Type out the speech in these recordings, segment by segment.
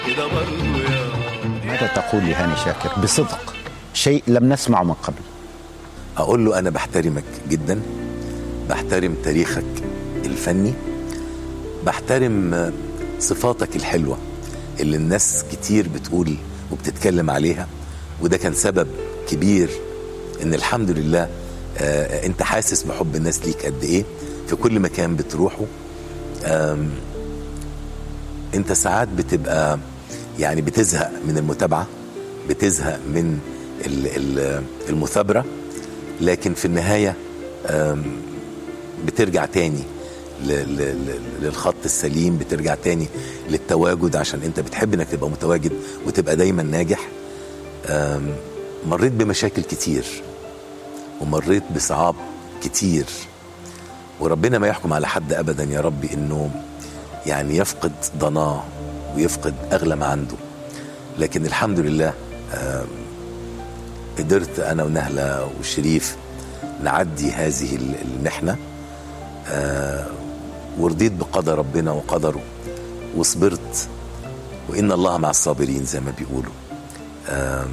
كده برضو يا ماذا تقول لهاني شاكر بصدق شيء لم نسمعه من قبل اقول له انا بحترمك جدا بحترم تاريخك الفني بحترم صفاتك الحلوه اللي الناس كتير بتقول وبتتكلم عليها وده كان سبب كبير ان الحمد لله آه انت حاسس بحب الناس ليك قد ايه في كل مكان بتروحه آم، انت ساعات بتبقى يعني بتزهق من المتابعه بتزهق من ال- ال- المثابره لكن في النهايه آم، بترجع تاني ل- ل- ل- للخط السليم بترجع تاني للتواجد عشان انت بتحب انك تبقى متواجد وتبقى دايما ناجح آم، مريت بمشاكل كتير ومريت بصعاب كتير وربنا ما يحكم على حد ابدا يا رب انه يعني يفقد ضناه ويفقد اغلى ما عنده لكن الحمد لله آم، قدرت انا ونهله وشريف نعدي هذه ال- المحنه آه، ورضيت بقدر ربنا وقدره وصبرت وان الله مع الصابرين زي ما بيقولوا آم،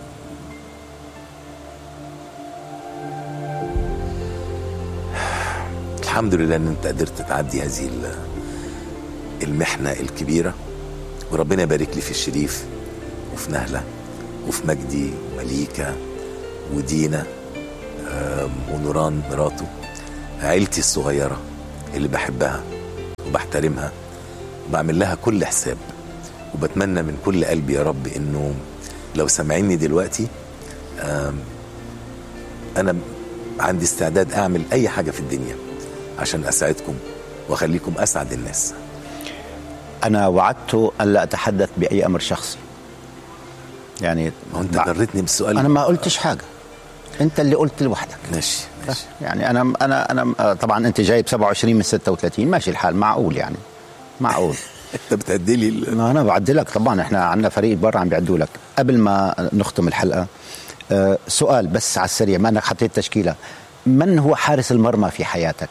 الحمد لله ان انت قدرت تعدي هذه ال- المحنه الكبيره وربنا يبارك لي في الشريف وفي نهله وفي مجدي ومليكه ودينا آم، ونوران مراته عيلتي الصغيره اللي بحبها وبحترمها وبعمل لها كل حساب وبتمنى من كل قلبي يا رب انه لو سامعيني دلوقتي آم، انا عندي استعداد اعمل اي حاجه في الدنيا عشان اساعدكم واخليكم اسعد الناس أنا وعدت أن لا أتحدث بأي أمر شخصي يعني ما هو انت بع- جرتني بالسؤال أنا ما قلتش حاجة أنت اللي قلت لوحدك ماشي ماشي يعني أنا أنا أنا آه، طبعا أنت جايب 27 من 36 ماشي الحال معقول يعني معقول انت بتأدي لي ال- ما انا بعدلك طبعا احنا عندنا فريق برا عم بيعدوا لك قبل ما نختم الحلقه أه سؤال بس على السريع ما انك حطيت تشكيله من هو حارس المرمى في حياتك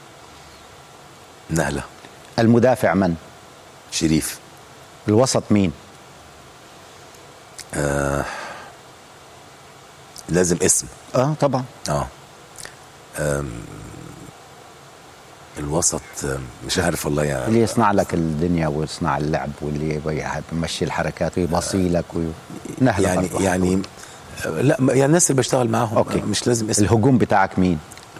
نهله المدافع من شريف الوسط مين لازم اسم اه طبعا اه أم، الوسط أم، مش عارف والله اللي يعني يصنع لك الدنيا ويصنع اللعب واللي بيمشي الحركات ويبصي لك وي... نهله يعني برضو. يعني آه، لا ما- يعني الناس اللي بشتغل معاهم أوكي. آه، مش لازم اسم الهجوم بتاعك مين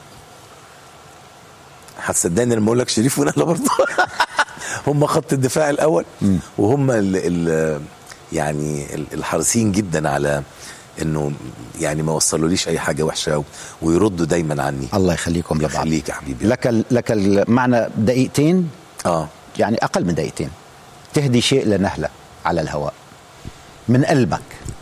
هتصدقني لما اقول لك شريف ونهله برضه هم خط الدفاع الاول وهم ال ال يعني ال- الحريصين جدا على انه يعني ما وصلوليش اي حاجه وحشه ويردوا دايما عني الله يخليكم لبعض يخليك يا حبيبي لك ال... لك المعنى دقيقتين اه يعني اقل من دقيقتين تهدي شيء لنهله على الهواء من قلبك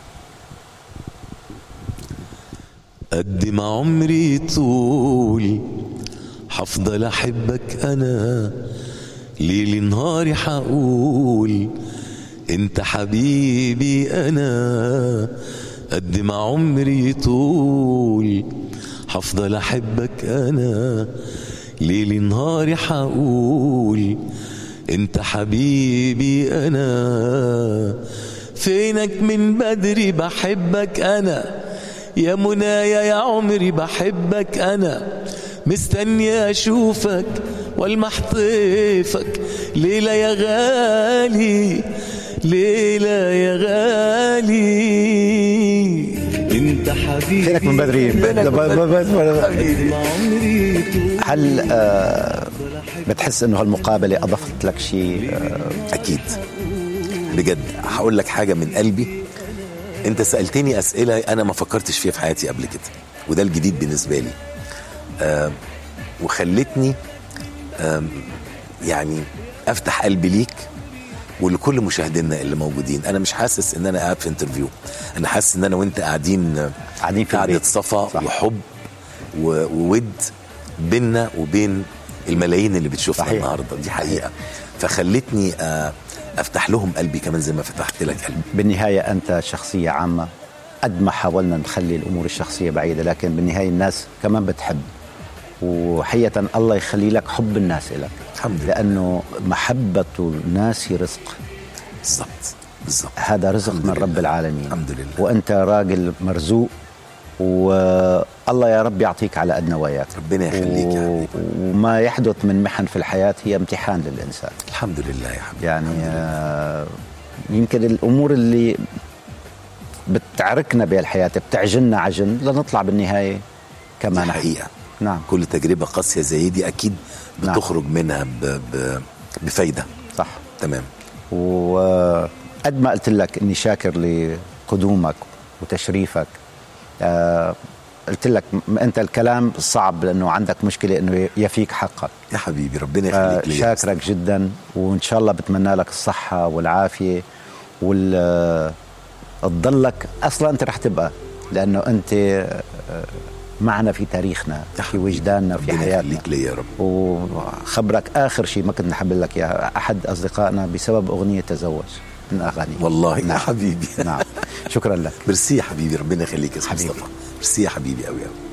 قد ما عمري طول حفضل احبك انا ليل نهاري حقول انت حبيبي انا قد ما عمري طول حفضل احبك انا ليل نهاري حقول انت حبيبي انا فينك من بدري بحبك انا يا منايا يا عمري بحبك انا مستني اشوفك والمح طيفك ليلة يا غالي ليلة يا غالي انت حبيبي فينك من بدري فينك من بدري. حبيبي ما عمري طول هل آه بتحس انه هالمقابله اضفت لك شيء آه اكيد بجد هقول لك حاجه من قلبي انت سالتني اسئله انا ما فكرتش فيها في حياتي قبل كده وده الجديد بالنسبه لي آم، وخلتني آم، يعني افتح قلبي ليك ولكل مشاهدينا اللي موجودين انا مش حاسس ان انا قاعد في انترفيو انا حاسس ان انا وانت قاعدين قاعدين في قعده البيت. صفا صح. وحب و- وود بيننا وبين الملايين اللي بتشوفنا صحيح. النهارده دي حقيقه فخلتني آه، افتح لهم قلبي كمان زي ما فتحت لك قلبي بالنهايه انت شخصيه عامه قد ما حاولنا نخلي الامور الشخصيه بعيده لكن بالنهايه الناس كمان بتحب وحقيقه الله يخلي لك حب الناس لك الحمد لله. لانه محبه الناس رزق بالظبط بالظبط هذا رزق الحمد من لله. رب العالمين الحمد لله. وانت راجل مرزوق والله يا رب يعطيك على قد نواياك ربنا يخليك يا حبيبي. وما يحدث من محن في الحياه هي امتحان للانسان الحمد لله يا حبيبي يعني آه، يمكن الامور اللي بتعركنا بهالحياه بتعجننا عجن لنطلع بالنهايه كما دي نحن. حقيقه نعم كل تجربه قاسيه زي دي اكيد نعم. بتخرج منها ب... ب... بفايده صح تمام وقد ما قلت لك اني شاكر لقدومك وتشريفك آه قلت لك م- انت الكلام صعب لانه عندك مشكله انه يفيك حقك يا حبيبي ربنا آه يخليك ليا شاكرك جدا وان شاء الله بتمنى لك الصحه والعافيه وال آه، تضلك اصلا انت رح تبقى لانه انت آه، معنا في تاريخنا يا في حبيبي. وجداننا في ربنا حياتنا يخليك ليا يا رب وخبرك اخر شيء ما كنت نحب لك اياها احد اصدقائنا بسبب اغنيه تزوج من اغاني والله يا نعم. حبيبي نعم شكرا لك ميرسي يا حبيبي ربنا يخليك يا أستاذ حبيبي. مصطفى ميرسي يا حبيبي قوي قوي